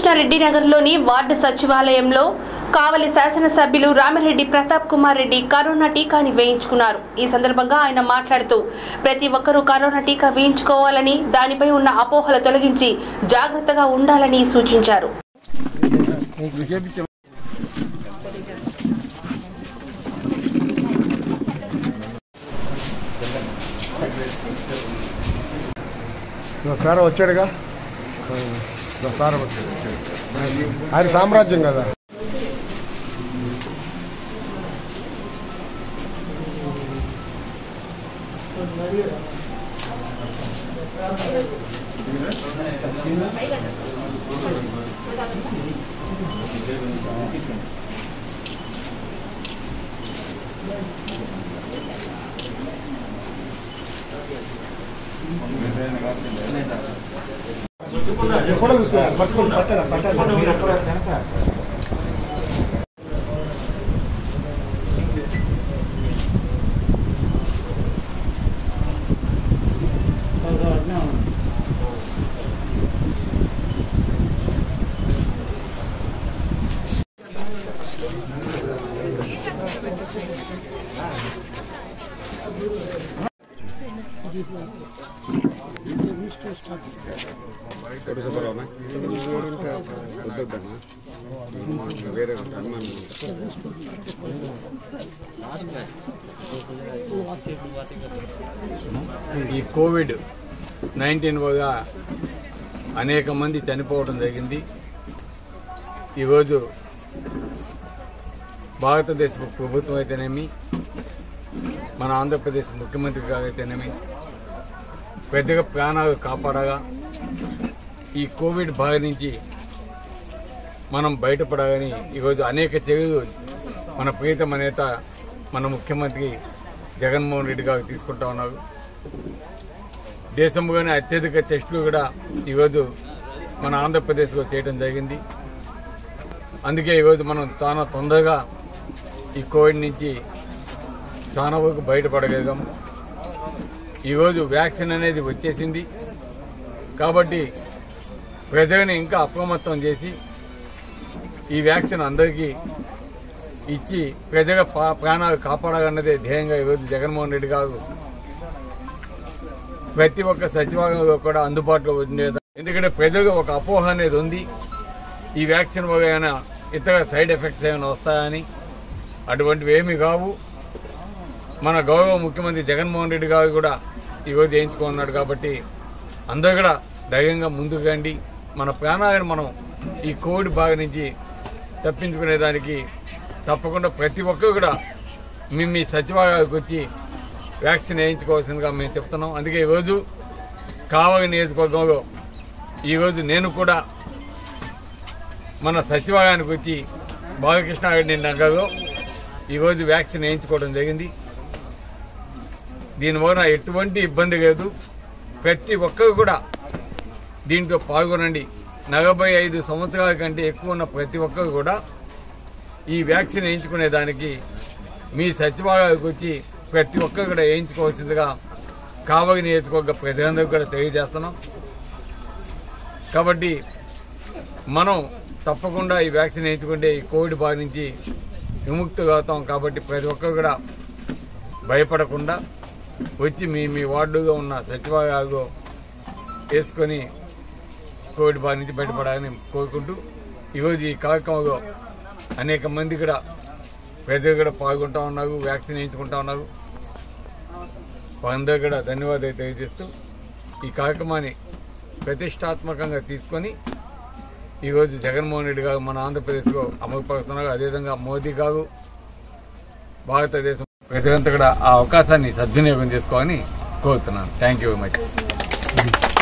రామకృష్ణారెడ్డి నగర్లోని వార్డు సచివాలయంలో కావలి శాసనసభ్యులు రామిరెడ్డి ప్రతాప్ కుమార్ రెడ్డి కరోనా టీకాని వేయించుకున్నారు ఈ సందర్భంగా ఆయన మాట్లాడుతూ ప్రతి ఒక్కరూ కరోనా టీకా వేయించుకోవాలని దానిపై ఉన్న అపోహలు తొలగించి జాగ్రత్తగా ఉండాలని సూచించారు సార్ వచ్చాడుగా సార్ వచ్చాడు ఆయన సామ్రాజ్యం కదా ఫోటో తీసుకున్నాను పట్టుకోండి పట్టారా పట్టారా ఈ కోవిడ్ నైన్టీన్ వల్ల అనేక మంది చనిపోవడం జరిగింది ఈరోజు భారతదేశ ప్రభుత్వం అయితేనేమి మన ఆంధ్రప్రదేశ్ ముఖ్యమంత్రి గారు అయితేనేమి పెద్దగా ప్రాణాలు కాపాడగా ఈ కోవిడ్ బారి నుంచి మనం బయటపడాలని ఈరోజు అనేక చర్యలు మన ప్రీతమ నేత మన ముఖ్యమంత్రి జగన్మోహన్ రెడ్డి గారు తీసుకుంటా ఉన్నారు దేశంలోనే అత్యధిక టెస్టులు కూడా ఈరోజు మన ఆంధ్రప్రదేశ్లో చేయడం జరిగింది అందుకే ఈరోజు మనం చాలా తొందరగా ఈ కోవిడ్ నుంచి చాలా వరకు బయటపడగలిగాం ఈరోజు వ్యాక్సిన్ అనేది వచ్చేసింది కాబట్టి ప్రజల్ని ఇంకా అప్రమత్తం చేసి ఈ వ్యాక్సిన్ అందరికీ ఇచ్చి ప్రజల పా- ప్రాణాలు కాపాడాలన్నదే ధ్యేయంగా ఈరోజు జగన్మోహన్ రెడ్డి గారు ప్రతి ఒక్క సచివాలయంలో కూడా అందుబాటులో ఉండేది ఎందుకంటే ప్రజలకు ఒక అపోహ అనేది ఉంది ఈ వ్యాక్సిన్ వల్ల ఏమైనా ఇతర సైడ్ ఎఫెక్ట్స్ ఏమైనా వస్తాయని అటువంటివి ఏమీ కావు మన గౌరవ ముఖ్యమంత్రి జగన్మోహన్ రెడ్డి గారు కూడా ఈరోజు చేయించుకున్నాడు కాబట్టి అందరూ కూడా ధైర్యంగా ముందుకు రండి మన ప్రాణాలను మనం ఈ కోవిడ్ బాగా నుంచి తప్పించుకునేదానికి తప్పకుండా ప్రతి ఒక్కరు కూడా మీ మీ సచివాలయాలకు వచ్చి వ్యాక్సిన్ వేయించుకోవాల్సిందిగా మేము చెప్తున్నాం అందుకే ఈరోజు కావలి నియోజకవర్గంలో ఈరోజు నేను కూడా మన సచివాలయానికి వచ్చి బాలకృష్ణారెడ్డి నగర్లో ఈరోజు వ్యాక్సిన్ వేయించుకోవడం జరిగింది దీనివల్ల ఎటువంటి ఇబ్బంది లేదు ప్రతి ఒక్కరు కూడా దీంట్లో పాల్గొనండి నలభై ఐదు సంవత్సరాల కంటే ఎక్కువ ఉన్న ప్రతి ఒక్కరు కూడా ఈ వ్యాక్సిన్ వేయించుకునే దానికి మీ సచివాలయాలకు వచ్చి ప్రతి ఒక్కరు కూడా వేయించుకోవాల్సిందిగా కావలి నియోజకవర్గ ప్రజలందరికీ కూడా తెలియజేస్తున్నాం కాబట్టి మనం తప్పకుండా ఈ వ్యాక్సిన్ వేయించుకుంటే ఈ కోవిడ్ బారి నుంచి విముక్తులు అవుతాం కాబట్టి ప్రతి ఒక్కరు కూడా భయపడకుండా వచ్చి మీ మీ వార్డుగా ఉన్న సచివాలయాలు వేసుకొని కోవిడ్ బారి నుంచి బయటపడాలని కోరుకుంటూ ఈరోజు ఈ కార్యక్రమంలో అనేక మంది కూడా ప్రజలు కూడా పాల్గొంటా ఉన్నారు వ్యాక్సిన్ వేయించుకుంటా ఉన్నారు వారందరూ కూడా ధన్యవాదాలు తెలియజేస్తూ ఈ కార్యక్రమాన్ని ప్రతిష్టాత్మకంగా తీసుకొని ఈరోజు జగన్మోహన్ రెడ్డి గారు మన ఆంధ్రప్రదేశ్లో అమలుపరుస్తున్నారు అదేవిధంగా మోదీ గారు భారతదేశం ప్రజలంతా కూడా ఆ అవకాశాన్ని సద్వినియోగం చేసుకోవాలని కోరుతున్నాను థ్యాంక్ యూ వెరీ మచ్